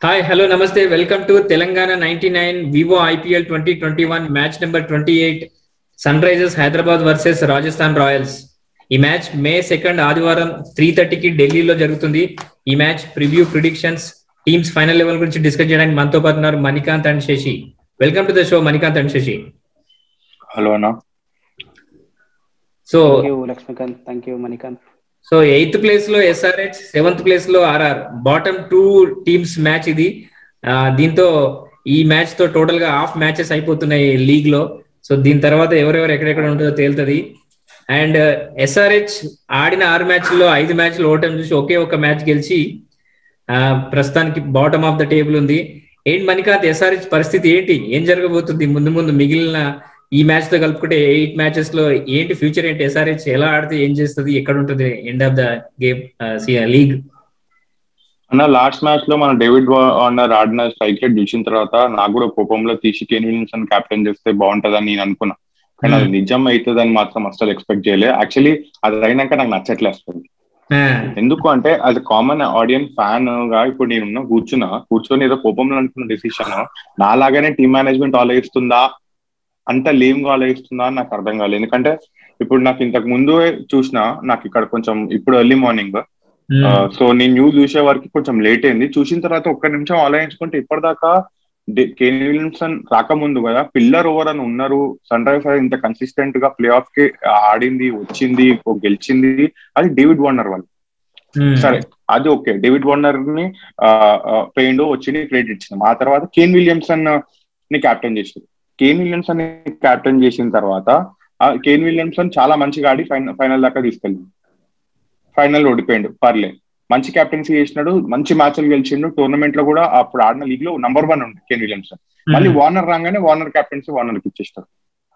hi hello నమస్తే welcome to Telangana ninety nine Vivo IPL twenty twenty one match number twenty eight Sunrisers Hyderabad versus Rajasthan Royals ఈ match May second ఆదివారం three థర్టీకి ఢిల్లీలో జరుగుతుంది ఈ match preview predictions teams final level గురించి discuss చేయడానికి మనతో పాటు ఉన్నారు Manikanth and Sasi welcome to the show Manikanth and Sasi hello అన్న so thank you Lakshmikanth thank you Manikanth so eighth place లో ఎస్ఆర్హెచ్ సెవెంత్ ప్లేస్ లో RR bottom two teams match ఇది ఆ, దీంతో ఈ మ్యాచ్ తో టోటల్ గా హాఫ్ మ్యాచెస్ అయిపోతున్నాయి లీగ్ లో సో దీని తర్వాత ఎవరెవరు ఎక్కడెక్కడ ఉంటుందో తేలుతుంది అండ్ ఎస్ఆర్హెచ్ ఆడిన ఆరు మ్యాచ్ లో ఐదు మ్యాచ్లు ఓటమి చూసి ఒకే ఒక మ్యాచ్ గెలిచి ఆ, ప్రస్తుతానికి బాటమ్ ఆఫ్ ద టేబుల్ ఉంది ఏంటి మణికాంత్ ఎస్ఆర్హెచ్ పరిస్థితి ఏంటి ఏం జరగబోతుంది ముందు ముందు మిగిలిన ఈ మ్యాచ్ తో కలుపుకుంటే ఎయిట్ మ్యాచెస్ లో ఏంటి ఫ్యూచర్ ఏంటి ఎస్ఆర్హెచ్ ఎలా ఆడితే ఏం చేస్తుంది ఎక్కడ ఉంటుంది end of the game league అన్న లాస్ట్ మ్యాచ్ లో మన డేవిడ్ వార్నర్ ఆడిన స్ట్రైక్ రేట్ చూసిన తర్వాత నాకు కూడా కోపంలో తీసి కెన్ విలియమ్సన్ కెప్టెన్ చేస్తే బాగుంటదని నేను అనుకున్నా కానీ అది నిజం అవుతుందని మాత్రం అసలు ఎక్స్పెక్ట్ చేయలే యాక్చువల్లీ అది అయినాక నాకు నచ్చట్లే అసలు ఎందుకు అంటే అది కామన్ ఆడియన్స్ ఫ్యాన్ గా ఇప్పుడు నేను కూర్చున్నా కూర్చొని ఏదో కోపంలో అనుకున్న డెసిషన్ నాలాగానే టీమ్ మేనేజ్మెంట్ ఆలోచిస్తుందా అంత లేమ్ గా ఆలోచిస్తుందా అని నాకు అర్థం కాలేదు ఎందుకంటే ఇప్పుడు నాకు ఇంతకు ముందు చూసిన నాకు ఇక్కడ కొంచెం ఇప్పుడు ఎర్లీ మార్నింగ్ సో నేను న్యూస్ చూసే వరకు కొంచెం లేట్ అయింది చూసిన తర్వాత ఒక్క నిమిషం ఆలోచించుకుంటే ఇప్పటిదాకా కేన్ విలియమ్సన్ రాకముందు కదా పిల్లర్ ఓవర్ అని ఉన్నారు సన్ రైజర్స్ ఇంత కన్సిస్టెంట్ గా ప్లే ఆఫ్ కి ఆడింది వచ్చింది గెలిచింది అది డేవిడ్ వార్నర్ వాళ్ళు సరే అది ఓకే డేవిడ్ వార్నర్ ని పెయిండ్ వచ్చింది క్రెడిట్ ఇచ్చిన ఆ తర్వాత కేన్ విలియమ్సన్ ని కెప్టెన్ చేసింది కేన్ విలియమ్సన్ ని కెప్టెన్ చేసిన తర్వాత కేన్ విలియమ్సన్ చాలా మంచిగా ఆడి ఫైనల్ దాకా తీసుకెళ్ళింది ఫైనల్ ఓడిపోయిండు పర్లే మంచి కెప్టెన్సీ చేసినాడు మంచి మ్యాచ్లు గెలిచిండు టోర్నమెంట్ లో కూడా అప్పుడు ఆడిన లీగ్ లో నంబర్ వన్ ఉంది కెన్ విలియమ్సన్ మళ్ళీ వార్నర్ రాగానే వార్నర్ కెప్టెన్సీ వార్నర్ కి ఇచ్చేస్తారు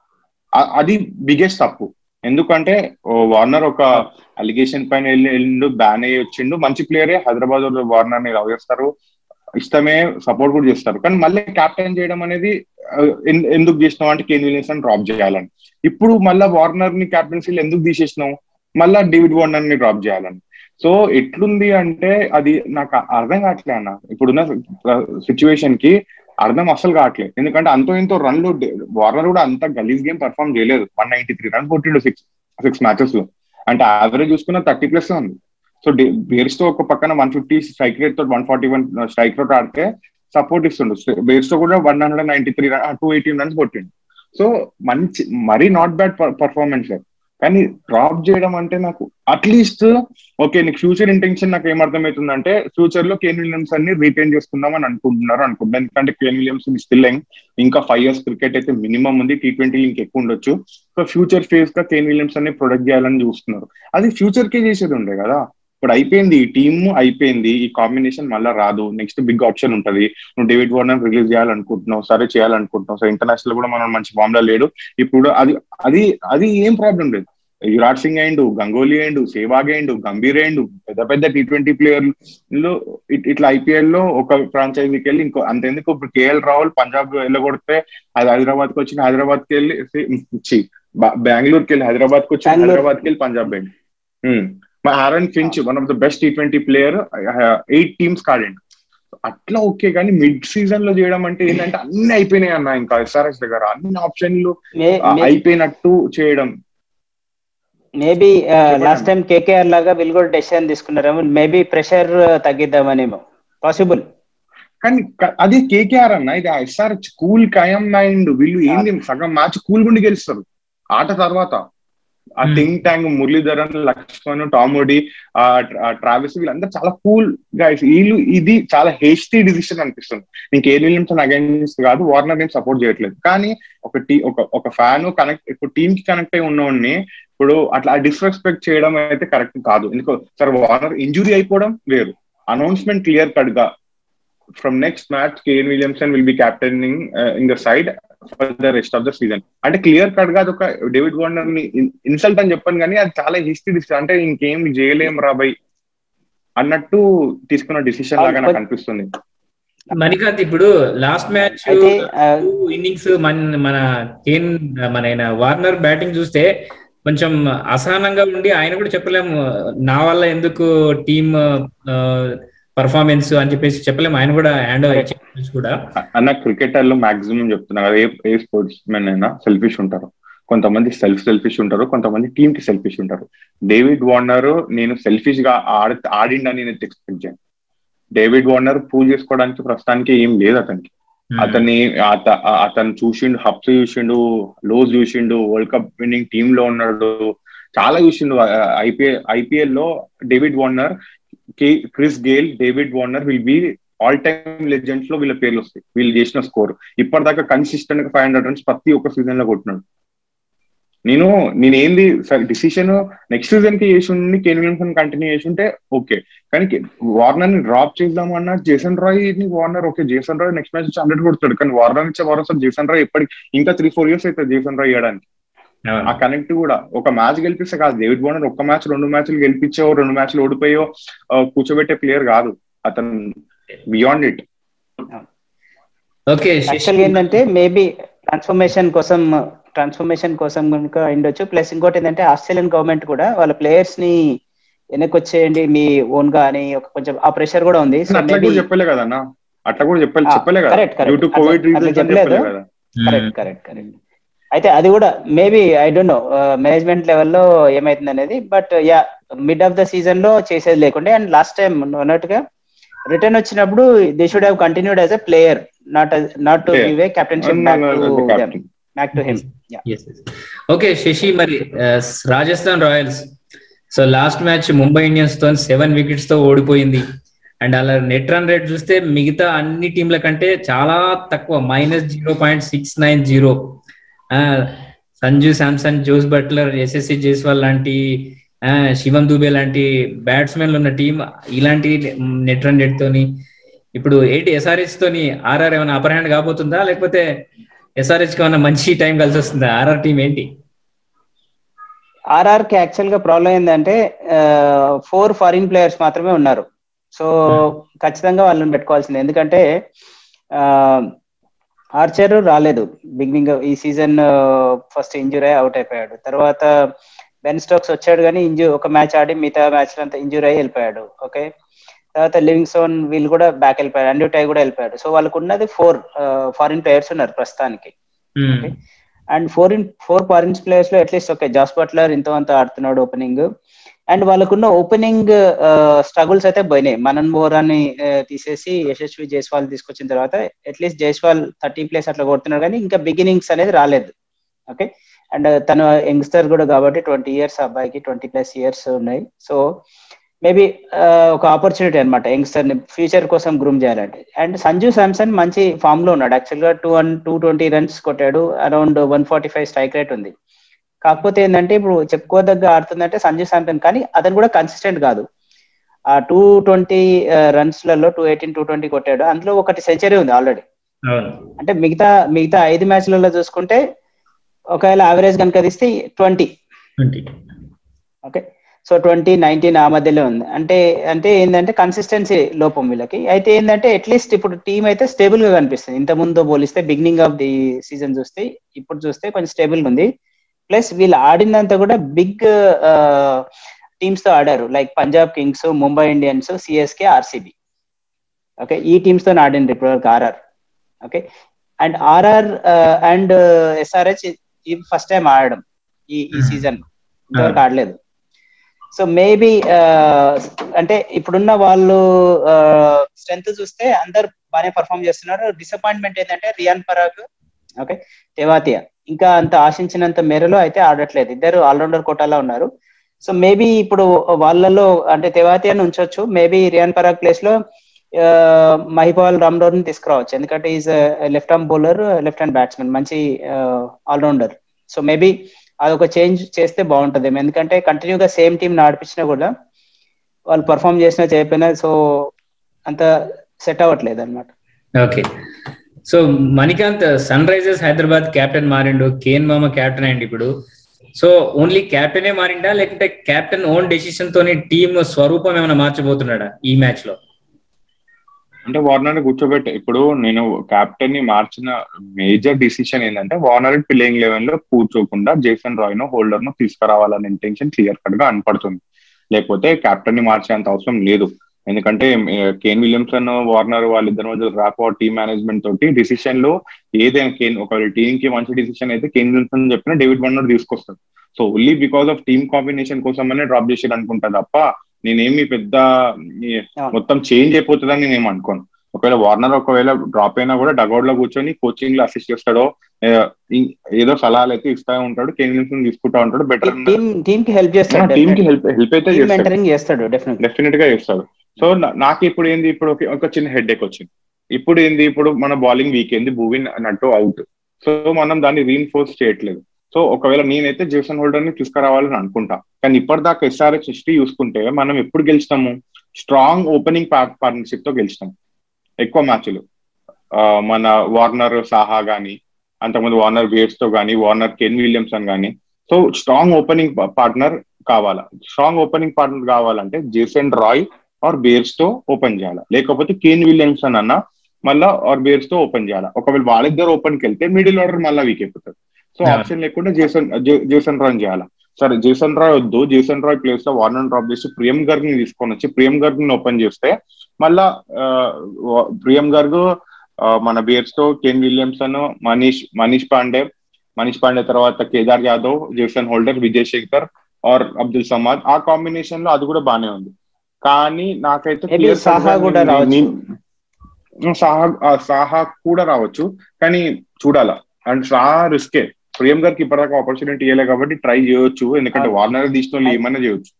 అది బిగ్గెస్ట్ తప్పు ఎందుకంటే వార్నర్ ఒక అలిగేషన్ పైన వెళ్ళి వెళ్ళిండు బ్యాన్ అయ్యి వచ్చిండు మంచి ప్లేయరే హైదరాబాద్ వార్నర్ ని లవ్ చేస్తారు ఇష్టమే సపోర్ట్ కూడా చేస్తారు కానీ మళ్ళీ కెప్టెన్ చేయడం అనేది ఎందుకు చేసినావు అంటే కేన్ విలియమ్సన్ డ్రాప్ చేయాలని ఇప్పుడు మళ్ళీ వార్నర్ ని కెప్టెన్సీలు ఎందుకు తీసేసినావు మళ్ళా డేవిడ్ వార్నర్ ని డ్రాప్ చేయాలని సో ఎట్లుంది అంటే అది నాకు అర్థం కావట్లే అన్న ఇప్పుడున్న సిచ్యువేషన్ కి అర్థం అసలు కావట్లేదు ఎందుకంటే అంతో ఇంతో రన్లు వార్నర్ కూడా అంత గలీజ్ గేమ్ పర్ఫామ్ చేయలేదు వన్ నైన్టీ త్రీ రన్ కొట్టిండు సిక్స్ సిక్స్ మ్యాచెస్ లో అంటే యావరేజ్ చూసుకున్న థర్టీ ప్లస్ ఉంది సో బేర్స్ తో ఒక పక్కన వన్ ఫిఫ్టీ స్ట్రైక్ రేట్ తో one forty one strike rate ఆడితే సపోర్ట్ ఇస్తుండు బేర్స్ తో కూడా one hundred ninety three two eighteen runs కొట్టిండు సో మంచి మరీ నాట్ బ్యాడ్ పర్ఫార్మెన్స్ కానీ డ్రాప్ చేయడం అంటే నాకు అట్లీస్ట్ ఓకే నీకు ఫ్యూచర్ ఇంటెన్షన్ నాకు ఏమర్థమవుతుందంటే ఫ్యూచర్ లో కేన్ విలియమ్స్ అన్ని రీటైన్ చేసుకుందాం అని అనుకుంటున్నారు అనుకుంటున్నారు ఎందుకంటే కేన్ విలియమ్స్ స్టిల్ ఇంకా ఫైవ్ ఇయర్స్ క్రికెట్ అయితే మినిమం ఉంది టీ ట్వంటీ ఇంకా ఎక్కువ ఉండొచ్చు సో ఫ్యూచర్ ఫేస్ గా కేన్ విలియమ్స్ అన్ని ప్రొడక్ట్ చేయాలని చూస్తున్నారు అది ఫ్యూచర్ కే చేసేది ఉండే కదా ఇప్పుడు అయిపోయింది ఈ టీమ్ అయిపోయింది ఈ కాంబినేషన్ మళ్ళీ రాదు నెక్స్ట్ బిగ్ ఆప్షన్ ఉంటది నువ్వు డేవిడ్ వార్నర్ రిలీజ్ చేయాలనుకుంటున్నావు సరే చేయాలనుకుంటున్నావు సో ఇంటర్నేషనల్ కూడా మనం మంచి ఫామ్ లో లేడు ఇప్పుడు అది అది అది ఏం ప్రాబ్లం లేదు యువరాజ్ సింగ్ అయిండు గంగోలీ అయిండు సేవాగ్ అయిండు గంభీర్ అయిండు పెద్ద పెద్ద టీ ట్వంటీ ప్లేయర్లు ఇట్లా ఐపీఎల్ లో ఒక ఫ్రాంచైజీకి వెళ్ళి ఇంకో అంతెందుకు ఇప్పుడు కేఎల్ రాహుల్ పంజాబ్ వెళ్ళగొడితే అది హైదరాబాద్ కి వచ్చిన హైదరాబాద్ కి వెళ్ళి బెంగళూరుకి వెళ్ళి హైదరాబాద్ కి వచ్చి హైదరాబాద్ కి వెళ్ళి పంజాబ్ పోయింది మా Aaron Finch one of the best T twenty player eight teams కాడండి అట్లా ఓకే కానీ మిడ్ సీజన్ లో చేయడం అంటే ఏంటంటే అన్ని అయిపోయినాయి అన్న ఇంకా ఎస్ఆర్ఎస్ దగ్గర అన్ని ఆప్షన్లు అయిపోయినట్టు చేయడం మేబీ లాస్ట్ టైం కేకేఆర్ లాగా వీళ్ళు కూడా డెసిషన్ తీసుకున్నారేమో మేబీ ప్రెషర్ తగ్గిద్దామనేమో పాసిబుల్ కానీ అది కేకేఆర్ అన్న ఇది ఎస్ఆర్ కూల్ ఖయం మైండ్ వీళ్ళు ఏంది సగం మ్యాచ్ కూల్ గుండి గెలుస్తారు ఆట తర్వాత ఆ think tank Muralitharan Laxman Tom Moody ట్రావెల్స్ వీళ్ళందరూ చాలా కూల్ గైస్ వీళ్ళు ఇది చాలా హేస్టీ డిసిషన్ అనిపిస్తుంది నేను కేర్ విలియమ్సన్ అగైన్స్ కాదు వార్నర్ నేను సపోర్ట్ చేయట్లేదు కానీ ఒక టీ ఒక ఒక ఫ్యాన్ కనెక్ట్ ఇప్పుడు టీమ్ కి కనెక్ట్ అయి ఉన్నోడిని ఇప్పుడు అట్లా డిస్రెస్పెక్ట్ చేయడం అయితే కరెక్ట్ కాదు ఎందుకో సార్ వార్నర్ ఇంజురీ అయిపోవడం వేరు అనౌన్స్మెంట్ క్లియర్ కట్ గా from next match Kane Williamson will be captaining in the side for the rest of the season అంటే క్లియర్ కట్ గా ఒక డేవిడ్ వార్నర్ ని ఇన్సల్ట్ అని చెప్పాను కానీ అది చాలా హిస్టరీ డిసిషన్ అంటే ఇంకేం చేయలేం రాబాయ్ అన్నట్టు తీసుకున్న డిసిషన్ లాగా నాకు అనిపిస్తుంది మణికాంత్ ఇప్పుడు లాస్ట్ మ్యాచ్ ఇన్నింగ్స్ మన మన కేన్ మన వార్నర్ బ్యాటింగ్ చూస్తే కొంచెం అసహనంగా ఉండి ఆయన కూడా చెప్పలేము నా వల్ల ఎందుకు టీమ్ పర్ఫార్మెన్స్ అని చెప్పేసి చెప్పలేము ఆయన కూడా హ్యాండ్ ఓవర్ కూడా అన్న క్రికెటర్ లో మాక్సిమం చెప్తున్నా కదా ఏ ఏ స్పోర్ట్స్ మెన్ అయినా సెల్ఫిష్ ఉంటారు కొంతమంది సెల్ఫ్ సెల్ఫిష్ ఉంటారు కొంతమంది టీమ్ కి సెల్ఫిష్ ఉంటారు డేవిడ్ వార్నర్ నేను సెల్ఫిష్ గా ఆడ ఆడిండని నేను ఎక్స్పెక్ట్ చేయను డేవిడ్ వార్నర్ ప్రూవ్ చేసుకోవడానికి ప్రస్తుతానికి ఏం లేదు అతనికి అతన్ని అతను చూసిండు హబ్స్ చూసిండు లోస్ చూసిండు వరల్డ్ కప్ విన్నింగ్ టీమ్ లో ఉన్నాడు చాలా చూసిండు ఐపీఎల్ ఐపీఎల్ లో David Warner Chris Gayle David Warner will be all time legends లో వీళ్ళ పేర్లు వస్తాయి వీళ్ళు చేసిన స్కోర్ ఇప్పటిదాకా కన్సిస్టెంట్ గా ఫైవ్ హండ్రెడ్ రన్స్ ప్రతి ఒక్క సీజన్ లో కొట్టినాడు నేను నేను ఏంది డిసిషన్ నెక్స్ట్ సీజన్ కి చేసి ఉండి కేన్ విలియమ్సన్ కంటిన్యూ చేసి ఉంటే ఓకే కానీ వార్నర్ ని డ్రాప్ చేద్దామన్నా జేసన్ రాయ్ ని Warner okay Jason Roy next match hundred కొడతాడు కానీ వార్నర్ ఇచ్చే భరోసా జేసన్ రాయ్ ఎప్పటికి ఇంకా త్రీ ఫోర్ ఇయర్స్ అవుతుంది జేసన్ రాయ్ ఇవ్వడానికి ఆ కనెక్ట్ కూడా ఒక మ్యాచ్ గెలిపిస్తే కాదు డేవిడ్ వార్నర్ ఒక మ్యాచ్ రెండు మ్యాచ్లు గెలిపించో రెండు మ్యాచ్లు ఓడిపోయో కూర్చోబెట్టే ప్లేయర్ కాదు అతను బియాండ్ ఇట్ ఓకే యాక్చువల్గా ఏంటంటే మేబీ ట్రాన్స్ఫర్మేషన్ కోసం ట్రాన్స్ఫర్మేషన్ కోసం కనుక ఉండొచ్చు ప్లస్ ఇంకోటి ఏంటంటే ఆస్ట్రేలియన్ గవర్నమెంట్ కూడా వాళ్ళ ప్లేయర్స్ ని వెనక్కి వచ్చేయండి మీ ఓన్ గా అని ఒక కొంచెం ఆ ప్రెషర్ కూడా ఉంది అట్లా కూడా చెప్పలే కదా అన్న అట్లా కూడా చెప్పలే చెప్పలే కదా correct due to covid reason చెప్పలేదు కదా కరెక్ట్ కరెక్ట్ కరెక్ట్ అయితే అది కూడా maybe I don't know management లెవెల్లో ఏమైతుంది అనేది but ya mid of the season లో చేసేది లేకుండే అండ్ లాస్ట్ టైం అన్నట్టుగా రిటర్న్ వచ్చినప్పుడు they should have continued as a player not not to give a captainship back to back to him okay Sashi మరి Rajasthan royals so last match Mumbai Indians తో seven wickets తో ఓడిపోయింది and అలా net run rate చూస్తే మిగతా అన్ని టీంల కంటే చాలా తక్కువ minus zero point six nine zero Sanju Samson Jos Buttler ఎస్ఎస్సి జైస్వాల్ లాంటి శివం దుబే లాంటి బ్యాట్స్మెన్లు ఉన్న టీం ఇలాంటి నెట్ రన్ రేట్ తోని ఇప్పుడు ఏంటి ఎస్ఆర్హెచ్ తోని ఆర్ఆర్ ఏమైనా అపర్ హ్యాండ్ కాబోతుందా లేకపోతే ఎస్ఆర్హెచ్ కి ఏమైనా మంచి టైం కలిసి వస్తుందా ఆర్ఆర్ టీం ఏంటి ఆర్ఆర్ కి యాక్చువల్ గా ప్రాబ్లం ఏంటంటే ఫోర్ ఫారిన్ ప్లేయర్స్ మాత్రమే ఉన్నారు సో ఖచ్చితంగా వాళ్ళని పెట్టుకోవాల్సింది ఎందుకంటే ఆర్చర్ రాలేదు బిగినింగ్ ఈ సీజన్ ఫస్ట్ ఇంజురీ అయి అవుట్ అయిపోయాడు తర్వాత బెన్ స్టోక్స్ వచ్చాడు కానీ ఇంజు ఒక మ్యాచ్ ఆడి మిగతా మ్యాచ్ అంతా ఇంజురీ అయి వెళ్ళిపోయాడు ఓకే తర్వాత లివింగ్ స్టోన్ వీళ్ళు కూడా బ్యాక్ వెళ్ళిపోయాడు అండ్యూ టై కూడా వెళ్ళిపోయాడు సో వాళ్ళకు ఉన్నది ఫోర్ ఫారిన్ ప్లేయర్స్ ఉన్నారు ప్రస్తుతానికి and four in four foreign players లో అట్లీస్ట్ ఓకే జాస్ బట్లర్ ఇంతవంత ఆడుతున్నాడు ఓపెనింగ్ అండ్ వాళ్ళకున్న ఓపెనింగ్ స్ట్రగుల్స్ అయితే పోయినాయి మనన్ బోరాని తీసేసి యశస్వి జైస్వాల్ తీసుకొచ్చిన తర్వాత అట్లీస్ట్ జైస్వాల్ థర్టీ ప్లేస్ అట్లా కొడుతున్నాడు కానీ ఇంకా బిగినింగ్స్ అనేది రాలేదు ఓకే అండ్ తను యంగ్స్టర్ కూడా కాబట్టి ట్వంటీ ఇయర్స్ అబ్బాయికి ట్వంటీ ప్లస్ ఇయర్స్ ఉన్నాయి సో మేబీ ఒక ఆపర్చునిటీ అనమాట యంగ్స్టర్ ని ఫ్యూచర్ కోసం గ్రూమ్ చేయాలంటే అండ్ సంజు శాంసన్ మంచి ఫామ్ లో ఉన్నాడు యాక్చువల్ గా two one two twenty runs కొట్టాడు around one forty five strike rate ఉంది కాకపోతే ఏంటంటే ఇప్పుడు చెప్పుకోదగ్గ ఆడుతుందంటే సంజు శాంసన్ కానీ అతను కూడా కన్సిస్టెంట్ కాదు ఆ టూ ట్వంటీ రన్స్ లలో టూ ఎయిటీన్ టూ ట్వంటీ కొట్టాడు అందులో ఒకటి సెంచరీ ఉంది ఆల్రెడీ అంటే మిగతా మిగతా ఐదు మ్యాచ్లలో చూసుకుంటే ఒకవేళ యావరేజ్ కనుక తీస్తే twenty okay so twenty nineteen ఆ మధ్యలో ఉంది అంటే అంటే ఏంటంటే కన్సిస్టెన్సీ లోపం వీళ్ళకి అయితే ఏంటంటే అట్లీస్ట్ ఇప్పుడు టీం అయితే స్టేబుల్ గా కనిపిస్తుంది ఇంత ముందు పోలిస్తే బిగినింగ్ ఆఫ్ ది సీజన్ చూస్తే ఇప్పుడు చూస్తే కొంచెం స్టేబుల్ ఉంది ప్లస్ వీళ్ళు ఆడిందంతా కూడా బిగ్ టీమ్స్ తో ఆడారు like Punjab kings Mumbai Indians CSK RCB okay ఈ టీమ్స్ తో ఆడిండ్రు ఇప్పటివరకు RR okay and RR and SRH ఇది ఫస్ట్ టైం ఆడడం ఈ ఈ సీజన్ ఇంతవరకు ఆడలేదు సో మేబీ అంటే ఇప్పుడున్న వాళ్ళు స్ట్రెంత్ చూస్తే అందరు బాగానే పర్ఫామ్ చేస్తున్నారు డిసప్పాయింట్మెంట్ ఏంటంటే రియాన్ పరాగ్ ఓకే తెవాతియా ఇంకా అంత ఆశించినంత మేరలో అయితే ఆడట్లేదు ఇద్దరు ఆల్రౌండర్ కోటాలో ఉన్నారు సో మేబీ ఇప్పుడు వాళ్ళలో అంటే తెవాతియాని ఉంచవచ్చు మేబీ రియాన్ పరాగ్ ప్లేస్ లో మహిపాల్ రామ్డోర్ ని తీసుకురావచ్చు ఎందుకంటే is left arm bowler left hand batsmen మంచి ఆల్రౌండర్ సో మేబీ అదొక చేంజ్ చేస్తే బాగుంటుంది ఎందుకంటే కంటిన్యూగా సేమ్ టీం నడిపించినా కూడా వాళ్ళు పర్ఫామ్ చేసినా చేయకపోయినా సో అంత సెట్ అవ్వట్లేదు అనమాట okay so Manikanth Sunrisers Hyderabad captain మారిండు కేన్ మామ కెప్టెన్ అయింది ఇప్పుడు సో ఓన్లీ కెప్టెనే మారిండా లేకుంటే కెప్టెన్ ఓన్ డెసిషన్ తోని టీమ్ స్వరూపం ఏమైనా మార్చబోతున్నాడా ఈ మ్యాచ్ లో అంటే వార్నర్ కూర్చోబెట్టి ఇప్పుడు నేను కెప్టెన్ ని మార్చిన మేజర్ డిసిషన్ ఏంటంటే వార్నర్ ప్లేయింగ్ లెవెల్ లో కూర్చోకుండా జేసన్ రాయ్ ను హోల్డర్ ను తీసుకురావాలనే ఇంటెన్షన్ క్లియర్ కట్ గా అనపడుతుంది లేకపోతే కెప్టెన్ ని మార్చేంత అవసరం లేదు ఎందుకంటే కేన్ విలియమ్సన్ వార్నర్ వాళ్ళిద్దరి మధ్య ర్యాప్ టీమ్ మేనేజ్మెంట్ తోటి డిసిషన్ లో ఏదైనా కేన్ ఒక టీమ్ కి మంచి డిసిషన్ అయితే కేన్ విలియమ్సన్ చెప్పిన డేవిడ్ వార్నర్ తీసుకొస్తాడు so only because of team combination కోసమనే డ్రాప్ చేసాడు అనుకుంటా తప్ప నేనేమి పెద్ద మొత్తం చేంజ్ అయిపోతుందని నేను అనుకోను ఒకవేళ వార్నర్ ఒకవేళ డ్రాప్ అయినా కూడా డగౌట్ లో కూర్చొని కోచింగ్ లో అసిస్ట్ చేస్తాడో ఏదో సలహాలు అయితే ఇస్తా ఉంటాడు కేన్ విలియమ్సన్ తీసుకుంటా ఉంటాడు బెటర్ టీమ్ కి హెల్ప్ చేస్తాడు టీమ్ కి హెల్ప్ హెల్ప్ అయితే చేస్తాడు డెఫినెట్ గా చేస్తాడు సో నాకు ఇప్పుడు ఏంది ఇప్పుడు ఒక చిన్న హెడ్ ఎక్ వచ్చింది ఇప్పుడు ఏంది ఇప్పుడు మన బౌలింగ్ వీక్ ఏంది భూవిన్ నట్టు అవుట్ సో మనం దాన్ని రీఇన్ఫోర్స్ చేయట్లేదు సో ఒకవేళ నేనైతే జేసన్ హోల్డర్ ని తీసుకురావాలని అనుకుంటా కానీ ఇప్పటిదాకా ఎస్ఆర్హెచ్ హిస్టరీ చూసుకుంటే మనం ఎప్పుడు గెలుస్తాము స్ట్రాంగ్ ఓపెనింగ్ పార్ట్నర్షిప్ తో గెలుస్తాం ఎక్కువ మ్యాచ్లు మన వార్నర్ సాహా గానీ అంతకుముందు వార్నర్ బేట్స్ తో గానీ వార్నర్ కెన్ విలియమ్సన్ గానీ సో స్ట్రాంగ్ ఓపెనింగ్ పార్ట్నర్ కావాలా స్ట్రాంగ్ ఓపెనింగ్ పార్ట్నర్ కావాలంటే Jason Roy or Bairstow open చేయాలా లేకపోతే కేన్ విలియమ్సన్ అన్న మళ్ళా ఆర్ బేర్స్ తో ఓపెన్ చేయాలా ఒకవేళ వాళ్ళిద్దరు ఓపెన్ కి వెళ్తే మిడిల్ ఆర్డర్ మళ్ళీ వీక్ అయిపోతుంది సో ఆప్షన్ లేకుండా జేసన్ జేసన్ రాయ్ చేయాలా సరే జేసన్ రాయ్ వద్దు జేసన్ రాయ్ ప్లేస్ లో వార్నర్ డ్రాప్ చేసి ప్రియం గర్గ్ ని తీసుకొని వచ్చి ప్రియం గర్గ్ ని ఓపెన్ చేస్తే మళ్ళా ప్రియం గర్గ్ మన Bairstow Kane Williamson Manish Manish Pandey Manish Pandey తర్వాత Kedar Jadhav Jason Holder Vijay Shankar or Abdul Samad ఆ కాంబినేషన్ లో అది కూడా బానే ఉంది కానీ నాకైతే సాహా కూడా సాహా సాహా కూడా రావచ్చు కానీ చూడాలా అండ్ సాహా రిస్కే ప్రియం గారికి ఇప్పటిదాకా ఆపర్చునిటీ ఇవ్వలే కాబట్టి ట్రై చేయొచ్చు ఎందుకంటే వార్నర్ తీసిన వాళ్ళు ఏమైనా చేయొచ్చు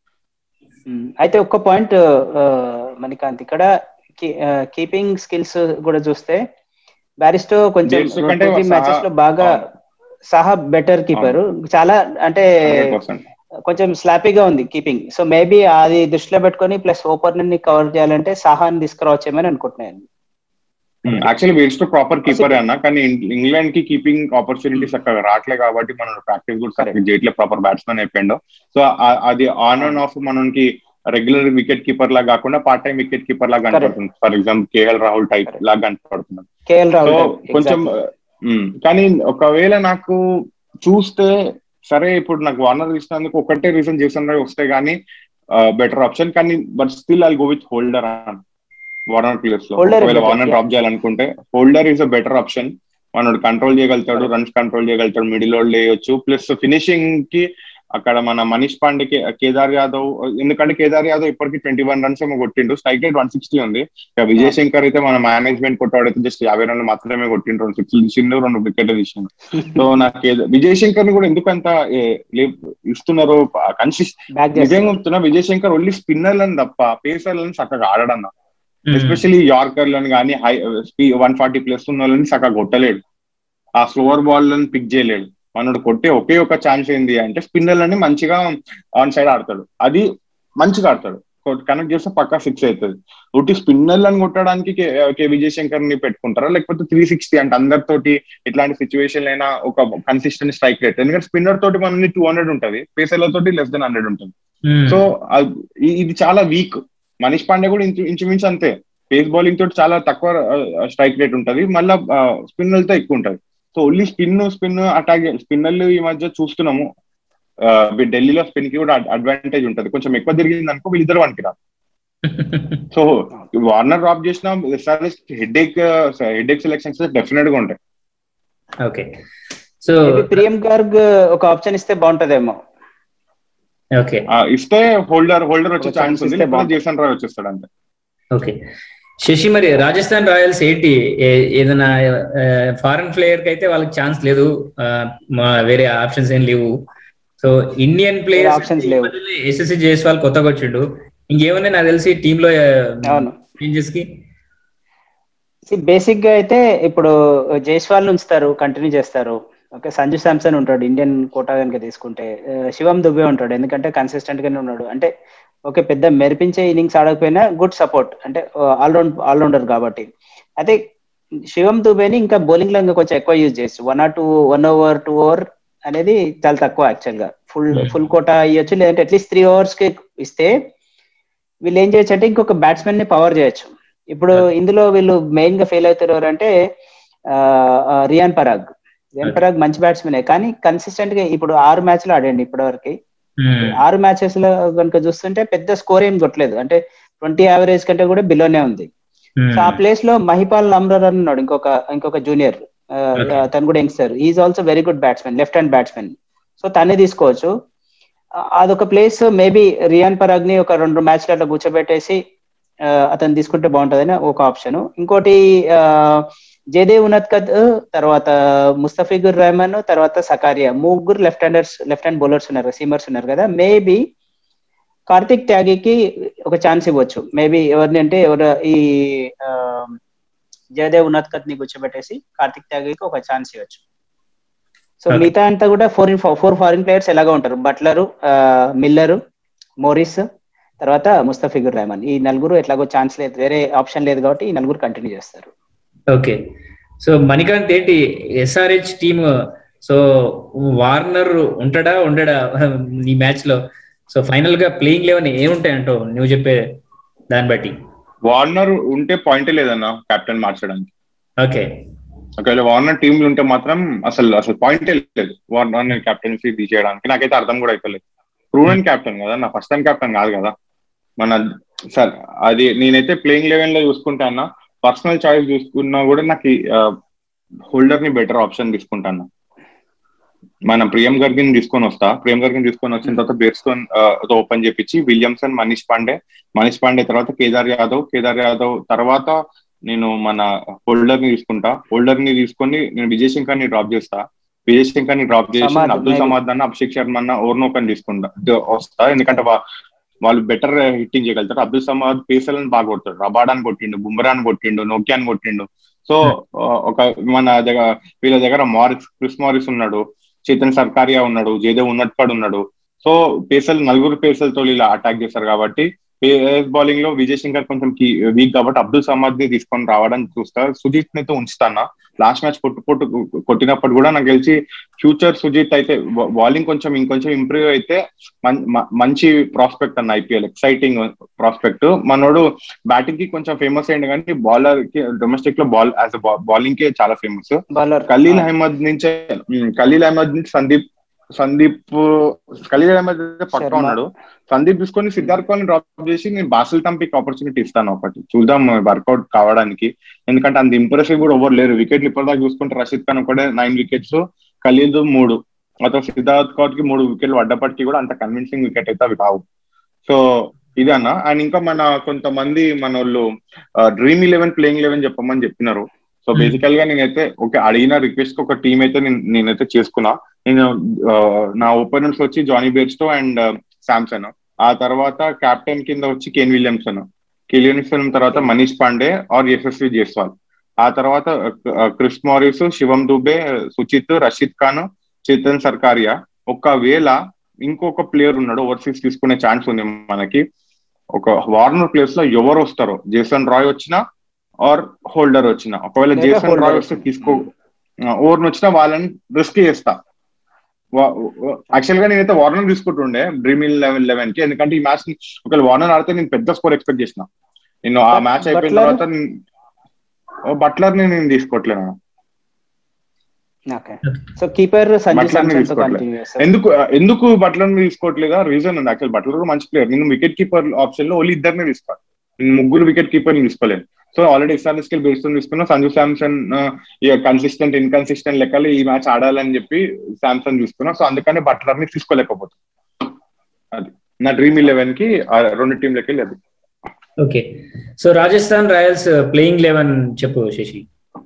అయితే ఒక్క పాయింట్ మనకాంత్ ఇక్కడ కీపింగ్ స్కిల్స్ కూడా చూస్తే బ్యారిస్టో కొంచెం మ్యాచెస్ లో బాగా సహా బెటర్ కీపర్ చాలా అంటే కొంచెం స్లాపీగా ఉంది కీపింగ్ సో మేబీ అది దృష్టిలో పెట్టుకొని ప్లస్ ఓపెనర్ ని కవర్ చేయాలంటే సహాని తీసుకురావచ్చేమని అనుకుంటున్నాను యాక్చువల్లీ వేస్ట్ ప్రాపర్ కీపర్ అన్న కానీ ఇంగ్లాండ్ కి కీపింగ్ ఆపర్చునిటీస్ అక్కడ రావట్లే కాబట్టి మనం ప్రాక్టీస్ కూడా సరిగ్గా చేయట్లే ప్రాపర్ బ్యాట్స్మెన్ అయిపోయిండు సో అది ఆన్ అండ్ ఆఫ్ మనకి రెగ్యులర్ వికెట్ కీపర్ లా కాకుండా పార్ట్ టైం వికెట్ కీపర్ లాగా కనపడుతుంది for example KL Rahul type లాగా కనపడుతుంది సో కొంచెం కానీ ఒకవేళ నాకు చూస్తే సరే ఇప్పుడు నాకు వార్నర్ ఇచ్చినందుకు ఒకటే రీజన్ చేసిన వస్తే గానీ బెటర్ ఆప్షన్ కానీ but still I go with Holder Warner place లో ఒకవేళ వార్నర్ డ్రాప్ చేయాలనుకుంటే Holder is a better option మనోడు కంట్రోల్ చేయగలుగుతాడు రన్స్ కంట్రోల్ చేయగలుగుతాడు మిడిల్ లోడ్ వేయొచ్చు ప్లస్ ఫినిషింగ్ కి అక్కడ మన మనీష్ పాండే కేదార్ యాదవ్ ఎందుకంటే కేదార్ యాదవ్ ఇప్పటికి ట్వంటీ వన్ రన్స్ ఏమో కొట్టిండు స్ట్రైక్ రేట్ వన్ సిక్స్టీ ఉంది ఇక విజయ్ శంకర్ అయితే మన మేనేజ్మెంట్ కొట్టాడైతే జస్ట్ యాభై రన్లు మాత్రమే కొట్టిండు రెండు సిక్స్ తీసిండు రెండు వికెట్ తీసిండు సో నాకు విజయ్ శంకర్ ని కూడా ఎందుకు అంత ఇస్తున్నారు కన్సిస్ట్ నిజంగా చెప్తున్నా విజయ్ శంకర్ ఓన్లీ స్పిన్నర్లను తప్ప పేసర్లను చక్కగా ఆడడన్నా ఎస్పెషల్లీ యార్కర్లను కానీ హై వన్ ఫార్టీ ప్లస్ ఉన్న వాళ్ళని చక్కగా కొట్టలేడు ఆ స్లోవర్ బాల్ పిక్ చేయలేడు మనోడు కొట్టే ఒకే ఒక ఛాన్స్ ఏంది అంటే స్పిన్నర్లని మంచిగా ఆన్ సైడ్ ఆడతాడు అది మంచిగా ఆడతాడు కనెక్ట్ చేస్తే పక్కా సిక్స్ అవుతుంది ఒకటి స్పిన్నర్లను కొట్టడానికి కే విజయ్ శంకర్ ని పెట్టుకుంటారా లేకపోతే త్రీ సిక్స్టీ అంటే అందరితోటి ఇట్లాంటి సిచ్యువేషన్ అయినా ఒక కన్సిస్టెంట్ స్ట్రైక్ రేట్ ఎందుకంటే స్పిన్నర్ తోటి మన టూ హండ్రెడ్ ఉంటుంది పేసర్ల తోటి లెస్ దెన్ హండ్రెడ్ ఉంటుంది సో ఇది చాలా వీక్ మనీష్ పాండే కూడా ఇంచు ఇంచుమించు అంతే పేస్ బౌలింగ్ తోటి చాలా తక్కువ స్ట్రైక్ రేట్ ఉంటుంది మళ్ళీ స్పిన్నర్లతో ఎక్కువ ఉంటుంది so only spin spin attack స్పిన్నర్లు ఈ మధ్య చూస్తున్నాము ఢిల్లీలో స్పిన్ కి కూడా అడ్వాంటేజ్ ఉంటుంది కొంచెం ఎక్కువ తిరిగింది అనుకో వీళ్ళిద్దరు వానికి రాదు సో వార్నర్ డ్రాప్ చేసిన హెడ్ ఎక్ హెడ్ ఎక్ సెలెక్షన్స్ డెఫినెట్ గా ఉంటాయి ఓకే సో ప్రియం గార్గ్ ఒక ఆప్షన్ ఇస్తే బాగుంటదేమో ఓకే ఇస్తే హోల్డర్ హోల్డర్ వచ్చే ఛాన్స్ ఉంది లేకపోతే జేసన్ రాయ్ వచ్చేస్తాడు అంతే ఓకే శశి మరి రాజస్థాన్ రాయల్స్ ఏంటి ఏదైనా ఫారెన్ ప్లేయర్ కి అయితే వాళ్ళకి ఛాన్స్ లేదు వేరే ఆప్షన్స్ ఏం లేవు సో ఇండియన్ ప్లేయర్స్ ఆప్షన్స్ లేవు ఎస్ఎస్సి జైస్వాల్ కొత్తగా వచ్చిండు ఇంకేమన్నా నాకు తెలిసి టీమ్ లో చేంజెస్ కి బేసిక్ గా అయితే ఇప్పుడు జైస్వాల్ ఉంచుతారు కంటిన్యూ చేస్తారు ఓకే సంజు శాంసన్ ఉంటాడు ఇండియన్ కోటా కనుక తీసుకుంటే శివం దుబే ఉంటాడు ఎందుకంటే కన్సిస్టెంట్ గానే ఉన్నాడు అంటే ఓకే పెద్ద మెరిపించే ఇన్నింగ్స్ ఆడకపోయినా గుడ్ సపోర్ట్ అంటే ఆల్రౌండ్ ఆల్రౌండర్ కాబట్టి అయితే శివం దుబేని ఇంకా బౌలింగ్ లో ఇంకా కొంచెం ఎక్కువ యూజ్ చేయొచ్చు one or two one over two over అనేది చాలా తక్కువ యాక్చువల్ గా ఫుల్ ఫుల్ కోటా ఇవ్వచ్చు లేదంటే అట్లీస్ట్ త్రీ ఓవర్స్ కి ఇస్తే వీళ్ళు ఏం చేయొచ్చు అంటే ఇంకొక బ్యాట్స్మెన్ ని పవర్ చేయొచ్చు ఇప్పుడు ఇందులో వీళ్ళు మెయిన్ గా ఫెయిల్ అవుతారు ఎవరంటే రియాన్ పరాగ్ రియాన్ పరాగ్ మంచి బ్యాట్స్మెన్ కానీ కన్సిస్టెంట్ గా ఇప్పుడు ఆరు మ్యాచ్లు ఆడండి ఇప్పటి వరకు ఆరు మ్యాచెస్ లో కనుక చూస్తుంటే పెద్ద స్కోర్ ఏం కొట్టలేదు అంటే ట్వంటీ యావరేజ్ కంటే కూడా బిలోనే ఉంది సో ఆ ప్లేస్ లో మహిపాల్ నమ్రర్ అని ఉన్నాడు ఇంకొక ఇంకొక జూనియర్ తను కూడా youngster is also very good batsmen left hand batsmen so తనే తీసుకోవచ్చు అదొక ప్లేస్ మేబీ రియాన్ పరాగ్ ని ఒక రెండు మ్యాచ్లు అట్లా కూర్చోబెట్టేసి అతను తీసుకుంటే బాగుంటుందని ఒక ఆప్షన్ ఇంకోటి జయదేవ్ ఉన్నత్కద్ తర్వాత ముస్తఫిగుర్ రెహమాన్ తర్వాత సకారియా ముగ్గురు left handers left hand bowlers ఉన్నారు సీమర్స్ ఉన్నారు కదా మేబీ కార్తిక్ త్యాగికి ఒక ఛాన్స్ ఇవ్వచ్చు మేబీ ఎవరిని అంటే ఎవరు ఈ జయదేవ్ ఉన్నత్కత్ ని కూర్చోబెట్టేసి కార్తిక్ త్యాగికి ఒక ఛాన్స్ ఇవ్వచ్చు సో మిగతా అంతా కూడా ఫోర్ ఫోర్ ఫారిన్ ప్లేయర్స్ ఎలాగో ఉంటారు బట్లరు మిల్లరు మోరిస్ తర్వాత ముస్తఫిగుర్ రెహమాన్ ఈ నలుగురు ఎట్లాగో ఛాన్స్ లేదు వేరే ఆప్షన్ లేదు కాబట్టి ఈ నలుగురు కంటిన్యూ చేస్తారు ఓకే సో మణికాంత్ ఏంటి ఎస్ఆర్హెచ్ టీమ్ సో వార్నర్ ఉంటాడా ఉండడా ఈ మ్యాచ్ లో సో ఫైనల్ గా ప్లేయింగ్ లెవెన్ ఏముంటాయి అంటో నువ్వు చెప్పే దాన్ని బట్టి వార్నర్ ఉంటే పాయింట్ లేదన్న కెప్టెన్ మార్చడానికి ఓకే ఒకవేళ వార్నర్ టీమ్ ఉంటే మాత్రం అసలు అసలు పాయింట్ లేదు వార్నర్ కెప్టెన్సీ తీసేయడానికి నాకైతే అర్థం కూడా అయిపోలేదు ప్రూవెన్ కెప్టెన్ కదా నా ఫస్ట్ టైం కెప్టెన్ కాదు కదా మన సార్ అది నేనైతే ప్లేయింగ్ లెవెన్ లో చూసుకుంటా అన్న పర్సనల్ చాయిస్ చూసుకున్నా కూడా నాకు హోల్డర్ ని బెటర్ ఆప్షన్ తీసుకుంటాను మన ప్రియం గర్గిన్ తీసుకొని వస్తా ప్రియం గర్గిన్ తీసుకొని వచ్చిన తర్వాత బేర్స్టోన్ ఓపెన్ చేపించి విలియమ్సన్ మనీష్ పాండే మనీష్ పాండే తర్వాత కేదార్ యాదవ్ కేదార్ యాదవ్ తర్వాత నేను మన హోల్డర్ ని తీసుకుంటా హోల్డర్ ని తీసుకొని నేను విజయ్ శంకర్ ని డ్రాప్ చేస్తా విజయ్ శంకర్ ని డ్రాప్ చేసి అబ్దుల్ సమాద్ అన్న అభిషేక్ శర్మ అన్న ఓర్నోకన్ తీసుకుంటా వస్తా ఎందుకంటే వాళ్ళు బెటర్ హిట్టింగ్ చేయగలుగుతారు అబ్దుల్ సమాద్ పేసలను బాగా కొడతాడు రబాడాన్ కొట్టిండు బుమ్రాన్ కొట్టిండు నోకియాన్ కొట్టిండు సో ఒక మన దగ్గర వీళ్ళ దగ్గర మారిస్ క్రిస్ మారిస్ ఉన్నాడు చేతన్ సర్కారియా ఉన్నాడు జయదేవ్ ఉన్నట్కాడు ఉన్నాడు సో పేసలు నలుగురు పేసలతో ఇలా అటాక్ చేస్తారు కాబట్టి పేస్ బౌలింగ్ లో విజయ్ శంకర్ కొంచెం వీక్ కాబట్టి అబ్దుల్ సమాద్ ని తీసుకొని రావడానికి చూస్తా సుజిత్ ని ఉంచుతానా లాస్ట్ మ్యాచ్ పొట్టు పొట్టు కొట్టినప్పుడు కూడా నాకు తెలిసి ఫ్యూచర్ సుజిత్ అయితే బౌలింగ్ కొంచెం ఇంకొంచెం ఇంప్రూవ్ అయితే మంచి ప్రాస్పెక్ట్ అన్న ఐపీఎల్ ఎక్సైటింగ్ ప్రాస్పెక్ట్ మనోడు బ్యాటింగ్ కి కొంచెం ఫేమస్ అయింది కానీ బౌలర్ కి డొమెస్టిక్ లో బాల్ యాజ్ బౌలింగ్ కే చాలా ఫేమస్ ఖలీల్ అహ్మద్ నుంచి ఖలీల్ అహ్మద్ నుంచి సందీప్ సందీప్ ఖలీల్ అహ్మద్ పక్క ఉన్నాడు సందీప్ తీసుకొని సిద్ధార్థ్ కోహ్లీ డ్రాప్ చేసి నేను బాసిల్ తంపిక్ ఆపర్చునిటీ ఇస్తాను ఒకటి చూద్దాం వర్కౌట్ కావడానికి ఎందుకంటే అంత ఇంప్రెసివ్ కూడా ఎవరు లేరు వికెట్లు ఇప్పటిదాకా చూసుకుంటే రషీద్ ఖాన్ ఒకటే నైన్ వికెట్స్ ఖలీల్ మూడు అతను సిద్ధార్థ్ కౌర్ కి మూడు వికెట్లు పడ్డప్పటికీ కూడా అంత కన్విన్సింగ్ వికెట్ అయితే అవి కావు సో ఇది అన్న అండ్ ఇంకా మన కొంతమంది మన వాళ్ళు డ్రీమ్ ఇలెవెన్ ప్లేయింగ్ లెవెన్ చెప్పమని చెప్పినారు సో బేసికల్ గా నేనైతే ఓకే అడిగిన రిక్వెస్ట్ ఒక టీం అయితే నేనైతే చేసుకున్నా నేను నా ఓపెనర్స్ వచ్చి జానీ బేర్స్టో అండ్ శాంసన్ ఆ తర్వాత కెప్టెన్ కింద వచ్చి కెన్ విలియమ్సన్ కెలియన్సన్ తర్వాత మనీష్ పాండే ఆర్ యశస్వి జైస్వాల్ ఆ తర్వాత క్రిస్ మారిస్ శివం దుబే సుచిత్ రషీద్ ఖాన్ చేతన్ సర్కారియా ఒకవేళ ఇంకొక ప్లేయర్ ఉన్నాడు ఓవర్సీస్ తీసుకునే ఛాన్స్ ఉంది మనకి ఒక వార్నర్ ప్లేస్ లో ఎవరు వస్తారో జేసన్ రాయ్ వచ్చినా ఆర్ హోల్డర్ వచ్చినా ఒకవేళ జేసన్ రాయ్ వస్తే తీసుకో ఓవర్ని వచ్చినా వాళ్ళని రిస్క్ చేస్తా యాక్చువల్ గా నేనైతే వార్నర్ తీసుకుంటుండే డ్రీమ్ లెవెన్ లెవెన్ కి ఎందుకంటే ఈ మ్యాచ్ ఒకవేళ వార్నర్ ఆడితే నేను పెద్ద స్కోర్ ఎక్స్పెక్ట్ చేసిన నేను ఆ మ్యాచ్ అయిపోయిన తర్వాత బట్లర్ ని నేను తీసుకోవట్లేను సో కీపర్ ఎందుకు ఎందుకు బట్లర్ ని తీసుకోవట్లేదా రీజన్ ఉంది యాక్చువల్ బట్లర్ కూడా మంచి ప్లేయర్ నేను వికెట్ కీపర్ ఆప్షన్ లో ఓన్లీ ఇద్దరిని తీసుకోవాలి నేను ముగ్గురు వికెట్ కీపర్ తీసుకోలేను సో ఆల్రెడీ ఎస్ఆర్ఎస్ కి బేస్ తీసుకున్నా సంజు శాంసన్ కన్సిస్టెంట్ ఇన్కన్సిస్టెంట్ లెక్కలు ఈ మ్యాచ్ ఆడాలని చెప్పి శాంసన్ తీసుకున్నా సో అందుకని బట్లర్ ని తీసుకోలేకపోతుంది అది నా డ్రీమ్ ఇలెవెన్ కి రెండు టీంలకి వెళ్ళి అది okay so Rajasthan royals playing eleven చెప్పు Sashi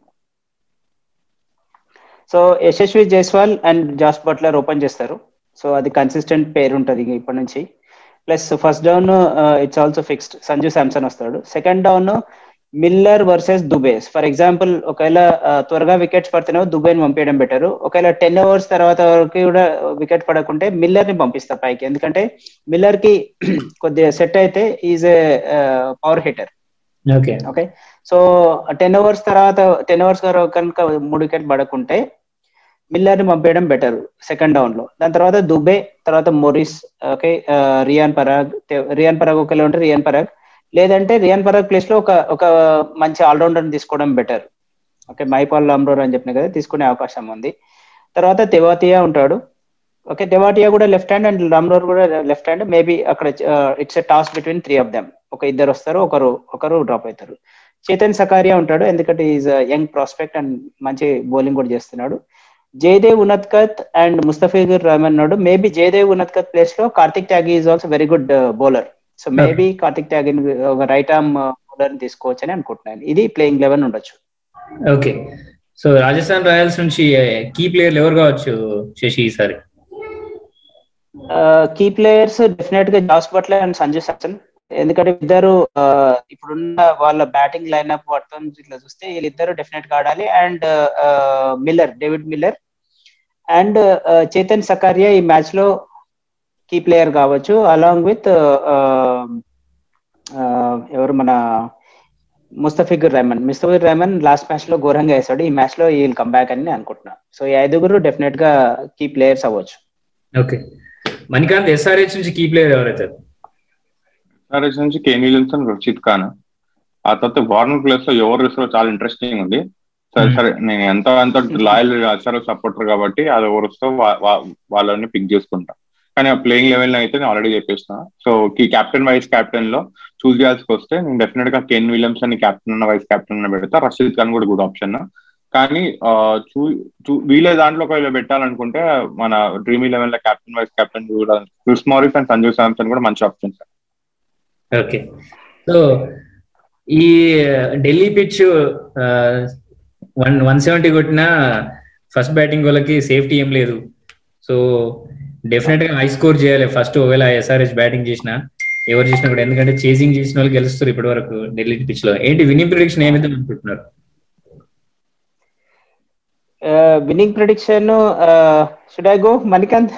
so Yashasvi Jaiswal and Jos Buttler open చేస్తారు సో అది కన్సిస్టెంట్ పేరు ఉంటుంది ఇప్పటి నుంచి plus first down it's also fixed Sanju Samson వస్తాడు second down Miller versus Dube's for example ఒకవేళ త్వరగా వికెట్స్ పడితేనే దుబేని పంపించడం బెటర్ ఒకవేళ టెన్ అవర్స్ తర్వాత వరకు కూడా వికెట్ పడకుంటే మిల్లర్ ని పంపిస్తా పైకి ఎందుకంటే మిల్లర్ కి కొద్దిగా సెట్ అయితే is a power hitter okay okay so ten overs తర్వాత టెన్ అవర్స్ కనుక మూడు వికెట్ పడకుంటే మిల్లర్ ని పంపేయడం బెటర్ సెకండ్ డౌన్ లో దాని తర్వాత దుబే తర్వాత మొరిస్ ఓకే రియాన్ పరాగ్ రియాన్ పరాగ్ ఒకవేళ ఉంటే రియాన్ పరాగ్ లేదంటే రియాన్ పరాగ్ ప్లేస్ లో ఒక ఒక మంచి ఆల్రౌండర్ తీసుకోవడం బెటర్ ఓకే మైపాల్ లామ్రోర్ అని చెప్పిన కదా తీసుకునే అవకాశం ఉంది తర్వాత తెవాతియా ఉంటాడు ఓకే డెవాటియా కూడా లెఫ్ట్ హ్యాండ్ అండ్ రామ్రోర్ కూడా లెఫ్ట్ హ్యాండ్ మేబీ అక్కడ it's a toss between three of them ఒక ఇద్దరు వస్తారు ఒకరు ఒకరు డ్రాప్ అవుతారు చేతన్ సకారియా ఉంటాడు ఎందుకంటే ఈజ్ యంగ్ ప్రాస్పెక్ట్ అండ్ మంచి బౌలింగ్ కూడా చేస్తున్నాడు జయదేవ్ ఉనత్కత్ అండ్ ముస్తఫీజుర్ రహమాన్ ఉన్నాడు మేబీ జయదేవ్ ఉనత్కత్ ప్లేస్ లో Kartik Tyagi is also very good bowler so maybe Kartik Tyagi ఒక రైట్ ఆర్మ్ బౌలర్ తీసుకోవచ్చు అని అనుకుంటున్నాను ఇది ప్లేయింగ్ లెవెన్ ఉండొచ్చు ఓకే సో రాజస్థాన్ రాయల్స్ నుంచి కీ ప్లేయర్లు ఎవరు కావచ్చు శశి ఈసారి కీ ప్లేయర్స్ డెఫినెట్ గా Jos Buttler and Sanju Samson ఎందుకంటే ఇద్దరు ఇప్పుడున్న వాళ్ళ బ్యాటింగ్ లైన్అప్ మొత్తం ఇట్లా చూస్తే వీళ్ళిద్దరు డెఫినెట్ గా ఆడాలి and Miller David Miller and Chetan Sakariya ఈ మ్యాచ్ లో కీ ప్లేయర్ కావచ్చు అలాంగ్ విత్ ఎవరు మన ముస్తఫికుర్ రెహమాన్ ముస్తఫికుర్ రెహమాన్ లాస్ట్ మ్యాచ్ లో ఘోరంగా వేసాడు ఈ మ్యాచ్ లో వీళ్ళు కంబ్యాక్ అని అనుకుంటున్నా సో ఈ ఐదుగురు డెఫినెట్ గా కీ ప్లేయర్స్ అవ్వచ్చు ఓకే మణికాంత్ ఎస్ఆర్హెచ్ నుంచి కీ ప్లేయర్ ఎవరైతే ఎస్ఆర్హెచ్ నుంచి కేన్ విలియమ్సన్ రషీద్ ఖాన్ ఆ తర్వాత వార్నర్ ప్లేస్ లో ఎవరు రిస్క్ చాలా ఇంట్రెస్టింగ్ ఉంది సరే సరే నేను ఎంత ఎంత లాయల్ ఎస్ఆర్హెచ్ సపోర్టర్ కాబట్టి అది ఎవరు వస్తే వాళ్ళని పిక్ చేసుకుంటా కానీ ఆ ప్లేయింగ్ లెవెల్ అయితే నేను ఆల్రెడీ చెప్పేసిన సో ఈ కెప్టెన్ వైస్ కెప్టెన్ లో చూస్ చేయాల్సి వస్తే నేను డెఫినెట్ గా కెన్ విలియమ్స్ అని కెప్టెన్ అన్న వైస్ కెప్టెన్ అన్న పెడతా రషీద్ ఖాన్ కూడా గుడ్ ఆప్షన్ కానీ వీళ్ళే దాంట్లో ఒకవేళ పెట్టాలనుకుంటే మన డ్రీమ్ లెవెన్ లో కెప్టెన్ వైస్ కెప్టెన్ కూడా Chris Morris and Sanju Samson కూడా మంచి ఆప్షన్స్ ఓకే సో ఈ Delhi pitch one one seventy కొట్టిన ఫస్ట్ బ్యాటింగ్ వాళ్ళకి సేఫ్టీ ఏం లేదు సో డెఫినెట్ గా హై స్కోర్ చేయాలి ఫస్ట్ ఒకవేళ ఎస్ఆర్హెచ్ బ్యాటింగ్ చేసినా ఎవరు చేసినా కూడా ఎందుకంటే చేసింగ్ చేసిన వాళ్ళు గెలుస్తారు ఇప్పటి వరకు ఢిల్లీ పిచ్ లో ఏంటి విన్నింగ్ ప్రిడిక్షన్ ఏమైతే అనుకుంటున్నారు winning prediction should I go Manikanth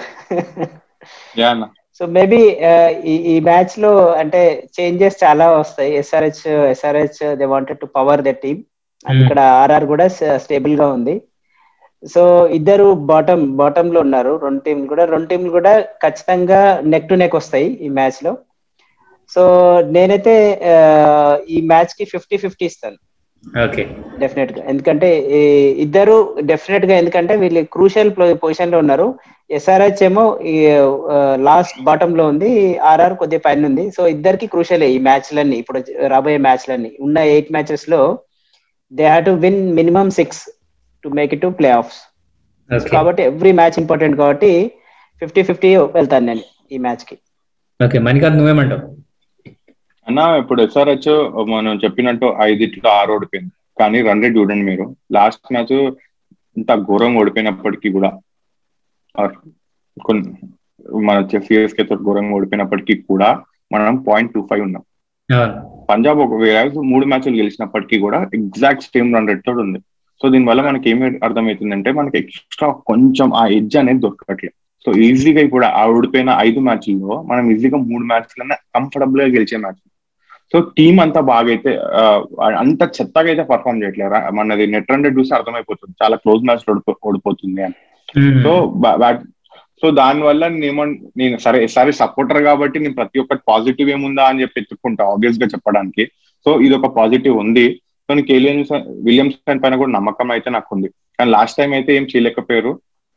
so maybe ఈ మ్యాచ్ లో అంటే చేంజెస్ చాలా వస్తాయి SRH SRH they wanted to power the team ఇక్కడ ఆర్ఆర్ కూడా స్టేబుల్ గా ఉంది సో ఇద్దరు బాటమ్ బాటమ్ లో ఉన్నారు రెండు టీంలు కూడా రెండు టీంలు కూడా ఖచ్చితంగా నెక్ టు నెక్ వస్తాయి ఈ మ్యాచ్ లో సో నేనైతే ఈ మ్యాచ్ కి ఫిఫ్టీ ఫిఫ్టీ ఇస్తాను ఓకే డెఫినెట్ గా ఎందుకంటే ఇద్దరు డెఫినెట్ గా ఎందుకంటే వీళ్ళు క్రూషియల్ పొజిషన్ లో ఉన్నారు ఎస్ఆర్హెచ్ ఏమో లాస్ట్ బాటమ్ లో ఉంది ఆర్ఆర్ కొద్దిగా పైన ఉంది సో ఇద్దరికి క్రూషియల్ ఈ మ్యాచ్లన్నీ ఇప్పుడు రాబోయే మ్యాచ్లన్నీ ఉన్న ఎయిట్ మ్యాచెస్ లో they have to win minimum six to make it to playoffs కాబట్టి ఎవ్రీ మ్యాచ్ ఇంపార్టెంట్ కాబట్టి ఫిఫ్టీ ఫిఫ్టీ వెళ్తాను నేను ఈ మ్యాచ్ కి ఓకే మణికాంత్ నువ్వేమంటావు అన్న ఇప్పుడు ఎస్ఆర్హెచ్ మనం చెప్పినట్టు ఐదిట్లో ఆరు ఓడిపోయింది కానీ రన్ రేట్ చూడండి మీరు లాస్ట్ మ్యాచ్ ఇంత ఘోరంగా ఓడిపోయినప్పటికీ కూడా కొన్ని మన సిఎస్కే తో ఘోరంగా ఓడిపోయినప్పటికీ కూడా మనం పాయింట్ టూ ఫైవ్ ఉన్నాం పంజాబ్ ఒక మూడు మ్యాచ్లు గెలిచినప్పటికీ కూడా ఎగ్జాక్ట్ సేమ్ రన్ రేట్ తోటి ఉంది సో దీనివల్ల మనకి ఏమి అర్థమవుతుందంటే మనకి ఎక్స్ట్రా కొంచెం ఆ ఎడ్జ్ అనేది దొరకట్లేదు సో ఈజీగా ఇప్పుడు ఆ ఓడిపోయిన ఐదు మ్యాచ్ల్లో మనం ఈజీగా మూడు మ్యాచ్లనే కంఫర్టబుల్ గా గెలిచే మ్యాచ్ సో టీం అంతా బాగైతే అంత చెత్తగా అయితే పర్ఫామ్ చేయట్లేదు మనది నెట్ రన్ చూసి అర్థమైపోతుంది చాలా క్లోజ్ మ్యాచ్ ఓడిపోతుంది అని సో బ్యాట్ సో దాని వల్ల నేను నేను సరే సరే సపోర్టర్ కాబట్టి నేను ప్రతి ఒక్కటి పాజిటివ్ ఏముందా అని చెప్పి ఎత్తుకుంటా ఆబ్వియస్ గా చెప్పడానికి సో ఇది ఒక పాజిటివ్ ఉంది సో నీకు ఏలియన్స్ విలియమ్సన్ పైన కూడా నమ్మకం అయితే నాకు ఉంది కానీ లాస్ట్ టైం అయితే ఏం చేయలేకపోయారు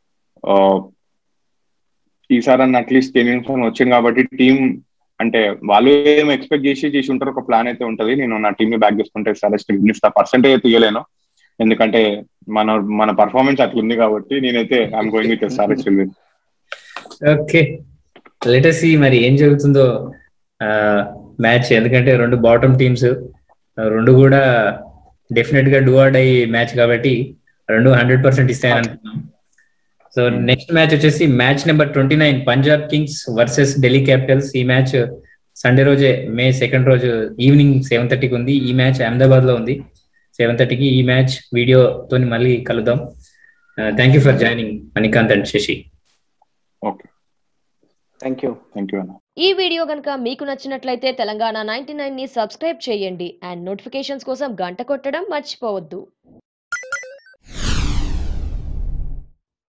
ఈసారి అన్న అట్లీస్ట్ కెనియన్సన్ వచ్చింది కాబట్టి టీం అంటే వాళ్ళు ఏం ఎక్స్పెక్ట్ చేసి చేసి ఉంటారు ఒక ప్లాన్ అయితే ఉంటది నేను నా టీమ్ ని బ్యాక్ చేసుకుంటే సరే ఇస్తా పర్సెంటేజ్ తీయలేను ఎందుకంటే మన మన పర్ఫార్మెన్స్ అట్లా ఉంది కాబట్టి నేనైతే I'm going with SRS okay latest మరి ఏం జరుగుతుందో మ్యాచ్ ఎందుకంటే రెండు బాటమ్ టీమ్స్ రెండు కూడా డెఫినెట్ గా డూఆర్డ్ అయ్యి మ్యాచ్ కాబట్టి రెండు హండ్రెడ్ పర్సెంట్ ఇస్తాయని అనుకున్నాం సో నెక్స్ట్ మ్యాచ్ వచ్చేసి match number twenty nine Punjab Kings versus Delhi Capitals ఈ మ్యాచ్ సండే రోజే మే సెకండ్ రోజు ఈవినింగ్ సెవెన్ థర్టీకి ఉంది ఈ మ్యాచ్ అహ్మదాబాద్ లో ఉంది సెవెన్ థర్టీకి ఈ మ్యాచ్ వీడియోతో మళ్ళీ కలుద్దాం thank you for joining Manikanth and Shashi okay thank you thank you అన్న ఈ వీడియో కనుక మీకు నచ్చినట్లయితే తెలంగాణ నైన్టీ ని సబ్స్క్రైబ్ చేయండి అండ్ నోటిఫికేషన్స్ కోసం గంట కొట్టడం మర్చిపోవద్దు